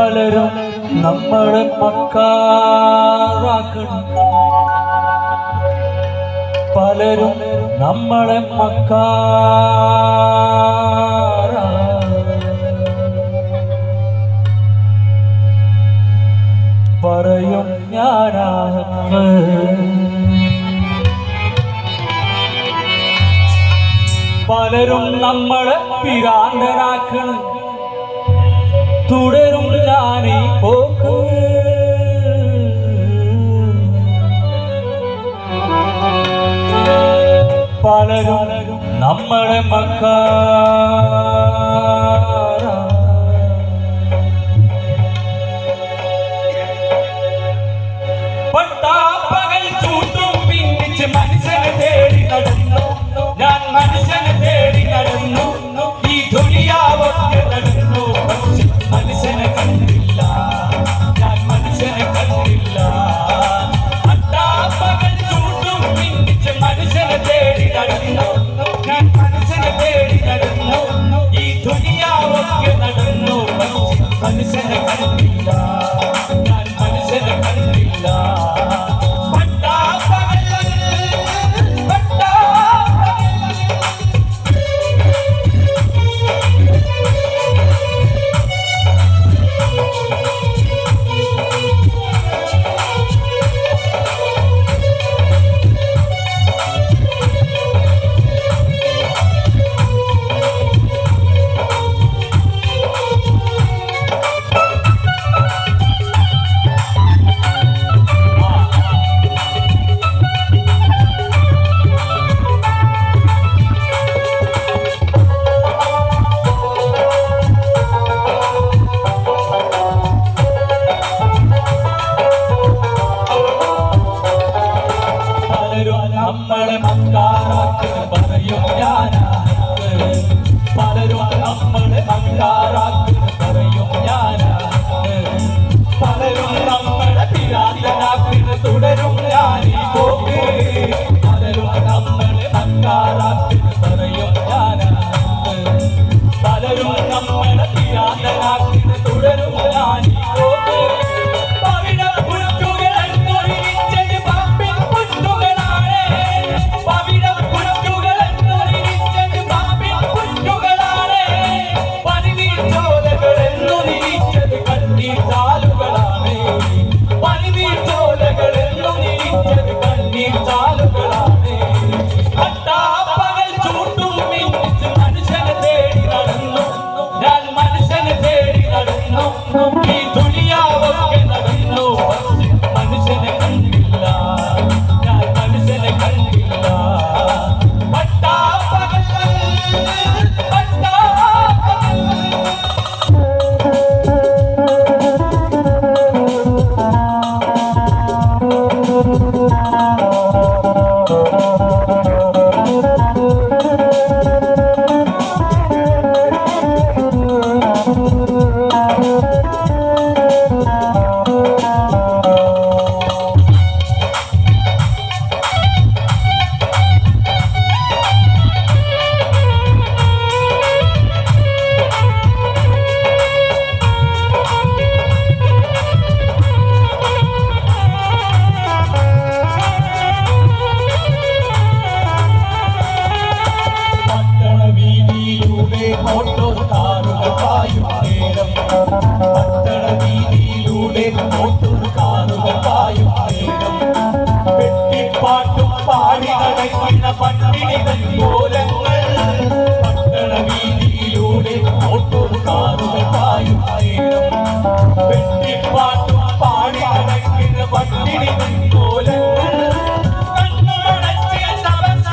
പലരും നമ്മളെ മക്കാറാക്കണം പലരും നമ്മളെ മക്കാറ പറയും ഞാനാഹ് പലരും നമ്മളെ പിരാന്തനാക്കണം തുടരും ഞാനീ പോക്ക് പലരും നമ്മളെ മക്കാ പട്ടാപ്പകൽ ചൂട്ടും പിന്നിച്ച് മനുഷ്യനെ തേടി നടന്നു ഞാൻ മനുഷ്യനെ തേടി നടന്നു ഈ ദുനിയാവൊക്കെ നടന്നു പക്ഷെ മനുഷ്യനെ കണ്ടില്ല ഞാൻ മനുഷ്യനെ കണ്ടില്ല പട്ടാപ്പകൽ ചൂട്ടും പിന്നിച്ച് മനുഷ്യനെ തേടി നടന്നു ഞാൻ മനുഷ്യനെ തേടി നടന്നു ഈ ദുനിയാവൊക്കെ നടന്നു പക്ഷെ മനുഷ്യനെ കണ്ടില്ല ഞാൻ മനുഷ്യനെ കണ്ടില്ല പട്ടാപ്പകൽ പട്ടാപ്പകൽ പലരും നമ്മളെ മക്കാറാക്കിന് പറയും ഞാനാണ് പലരും നമ്മളെ മക്കാറാക്കിന് പറയും ഞാനാണ് പലരും നമ്മളെ പിരാന്തനാക്കിന് തുടരും ഞാനീ പോകേ പലരും നമ്മളെ മക്കാറാക്കിന് പറയും ഞാനാണ് പലരും നമ്മളെ പിരാന്തനാക്കിന് തുടരും ഞാനീ പോകേ പവിഴ പുറ്റുകളെന്നൊഴിച്ചത് പാമ്പിൻ പുറ്റുകളാണ്. പവിഴ പുറ്റുകളെന്നൊഴിച്ചത് പാമ്പിൻ പുറ്റുകളാണ്. പനിനീർ ചോലകളെന്നൊഴിച്ചത് കണ്ണീർ ചാലുകളാണ്. പനിനീർ ചോലകളെന്നൊഴിച്ചത് കണ്ണീർ ചാലുകളാണ്. പട്ടാപ്പകൽ ചൂട്ടും മിന്നിച്ച് മനുഷ്യനെ തേടി നടന്നു ഞാൻ മനുഷ്യനെ തേടി നടന്നു ഈ ദുനിയാവൊക്കെ നടന്നു പക്ഷെ മനുഷ്യനെ കണ്ടില്ല ഞാൻ മനുഷ്യനെ കണ്ടില്ല പട്ടാപ്പകൽ പട്ടാപ്പകൽ പട്ടണ വീതിയിലൂടെ ഓട്ടോ കാറുകൾ പായും നേരം പട്ടണ വീതിയിലൂടെ ഓട്ടോ കാറുകൾ പായും നേരം വെട്ടിപ്പാട്ടും പാടി നടക്കുന്ന പട്ടിണികൾ കോലങ്ങൾ പട്ടണ വീതിയിലൂടെ ഓട്ടോ കാറുകൾ പായും നേരം വെട്ടിപ്പാട്ടും പാടി നടക്കുന്ന പട്ടിണികൾ കോലങ്ങൾ കണ്ണുമടച്ച് തപസ്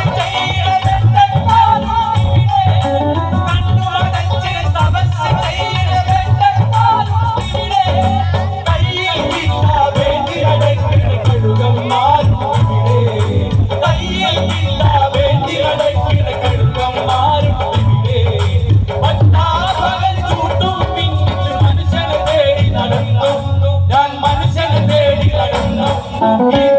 ഞാൻ മനുഷ്യനെ തേടി നടന്നു ഈ